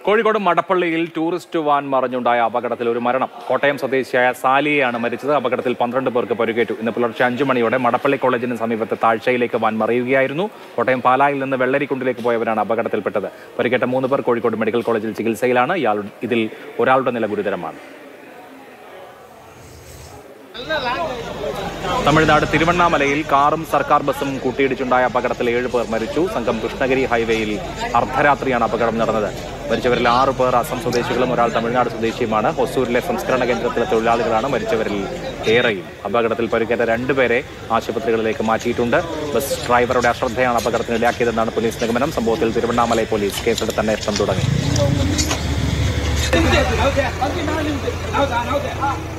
കോഴിക്കോട് മടപ്പള്ളിയിൽ tourist van മറിഞ്ഞുണ്ടായ അപകടത്തിൽ ഒരു മരണം കോട്ടയം സ്വദേശിയായ സാലിയെയാണ് മരിച്ചത് അപകടത്തിൽ പന്ത്രണ്ട് പേർക്ക് പരിക്കേറ്റു ഇന്ന് പുലർച്ചെ അഞ്ചു മണിയോടെ മടപ്പള്ളി കോളേജിന് സമീപത്ത് താഴ്ചയിലേക്ക് വാൻ മറിയുകയായിരുന്നു കോട്ടയം പാലായിൽ നിന്ന് വെള്ളരിക്കുണ്ടിലേക്ക് പോയവരാണ് അപകടത്തിൽപ്പെട്ടത് പരിക്കേറ്റ മൂന്ന് പേർ കോഴിക്കോട് മെഡിക്കൽ കോളേജിൽ ചികിത്സയിലാണ് ഇയാൾ ഇതിൽ ഒരാളുടെ നില ഗുരുതരമാണ് തമിഴ്നാട് തിരുവണ്ണാമലയിൽ കാറും സർക്കാർ ബസും കൂട്ടിയിടിച്ചുണ്ടായ അപകടത്തിൽ ഏഴ് പേർ മരിച്ചു സംഘം കൃഷ്ണഗിരി ഹൈവേയിൽ അർദ്ധരാത്രിയാണ് അപകടം നടന്നത് മരിച്ചവരിൽ ആറ് പേർ അസം സ്വദേശികളും ഒരാൾ തമിഴ്നാട് സ്വദേശിയുമാണ് ഹൊസൂരിലെ സംസ്കരണ കേന്ദ്രത്തിലെ തൊഴിലാളികളാണ് മരിച്ചവരിൽ ഏറെയും അപകടത്തിൽ പരിക്കേറ്റ രണ്ടുപേരെ ആശുപത്രികളിലേക്ക് മാറ്റിയിട്ടുണ്ട് ബസ് ഡ്രൈവറുടെ അശ്രദ്ധയാണ് അപകടത്തിനിടയാക്കിയതെന്നാണ് പോലീസ് നിഗമനം സംഭവത്തിൽ തിരുവണ്ണാമല പോലീസ് കേസെടുത്ത് അന്വേഷണം തുടങ്ങി